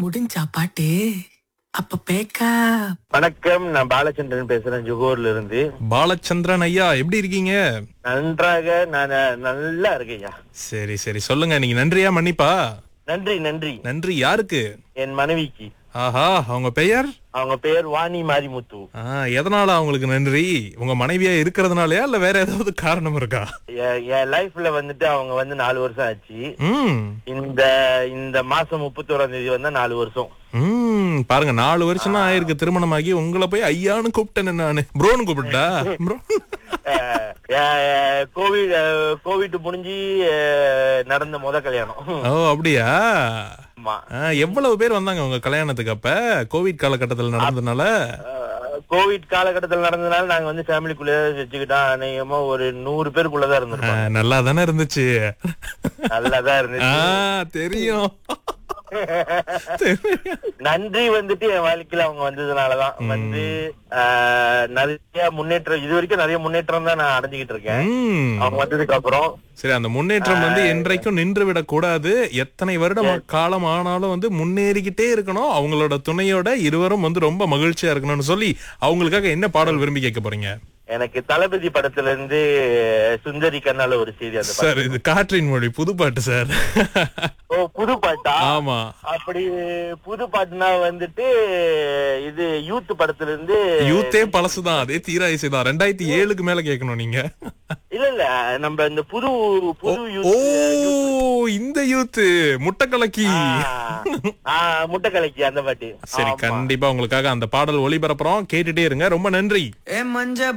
முடிஞ்சா பாட்டு அப்ப பேக்கா வணக்கம் நான் பாலச்சந்திரன் பேசுறேன் ஜுகூர்ல இருந்து பாலச்சந்திரன் ஐயா எப்படி இருக்கீங்க நன்றாக நான் நல்லா இருக்கேன்யா சரி சரி சொல்லுங்க நீங்க நன்றியா மன்னிப்பா நன்றி நன்றி நன்றி யாருக்கு என் மனைவிக்கு ஆஹா அவங்க பெயர் அவங்க பேர் வாணி மாரிமுத்து ஆ, எதனால அவங்களுக்கு நன்றி உங்க மனைவியா இருக்கிறதுனாலயா இல்ல வேற ஏதாவது காரணம் இருக்கா எ- என் லைஃப்ல வந்துட்டு அவங்க வந்து நாலு வருஷம் ஆச்சு ம் இந்த இந்த மாசம் முப்பத்தோராம் தேதி வந்தா நாலு வருஷம் ம் பாருங்க நாலு வருஷம் தான் ஆயிருக்கு திருமணமாகி உங்களை போய் ஐயான்னு கூப்பிட்டேன் நானு ப்ரோன்னு கூப்பிட்டா ப்ரோ அஹ், அஹ், கோவிட் அஹ், கோவிட் முடிஞ்சு அஹ், நடந்த முத கல்யாணம் ஓ அப்படியா ஆமா ஆ, எவ்வளவு பேர் வந்தாங்க உங்க கல்யாணத்துக்கு அப்ப கோவிட் காலகட்டத்துல நடந்ததுனால அஹ், கோவிட் காலகட்டத்தில் நடந்ததுனால நாங்க வந்து ஃபேமிலிக்குள்ளே வச்சுக்கிட்டோம் அநேகமா ஒரு நூறு பேருக்குள்ளதான் ஆ, இருந்திருப்போம் நல்லா தானே இருந்துச்சு நல்லாதான் ஆ இருந்துச்சு தெரியும் தெரியும். நன்றி வந்துட்டு என் வாழ்க்கையில அவங்க வந்ததுனாலதான் வந்து ஆஹ், நிறைய முன்னேற்றம் இது வரைக்கும் நிறைய முன்னேற்றம் தான் நான் அடைஞ்சுக்கிட்டு இருக்கேன் ம். அவங்க வந்ததுக்கு அப்புறம் சரி அந்த முன்னேற்றம் வந்து என்றைக்கும் நின்று விடக் கூடாது எத்தனை வருடம் காலம் ஆனாலும் வந்து முன்னேறிக்கிட்டே இருக்கணும் அவங்களோட துணையோட இருவரும் வந்து ரொம்ப மகிழ்ச்சியா இருக்கணும்னு சொல்லி அவங்களுக்காக என்ன பாடல் விரும்பி கேட்க போறீங்க எனக்கு தளபதி படத்துல இருந்து சுந்தரி கண்ணால ஒரு செய்தி அந்த பாட்டு. சார் இது காற்றின் மொழி புது பாட்டு சார் ஓ புது பாட்டா ஆமா அப்படி புது பாட்டுனா வந்துட்டு இது யூத் படத்துல இருந்து யூத்தே பழசுதான் அதே தீரா இசைதான் ரெண்டாயிரத்தி ஏழுக்கு மேல கேட்கணும் நீங்க இல்ல இல்ல நம்ம இந்த புது புது ஓ யூத் இந்த யூத்து முட்டை கலக்கி முட்டை கலைக்கு அந்த பாட்டு சரி ஆமா. கண்டிப்பா உங்களுக்காக அந்த பாடல் ஒளிபரப்புறோம் கேட்டுட்டே இருங்க ரொம்ப நன்றி ஏ மஞ்ச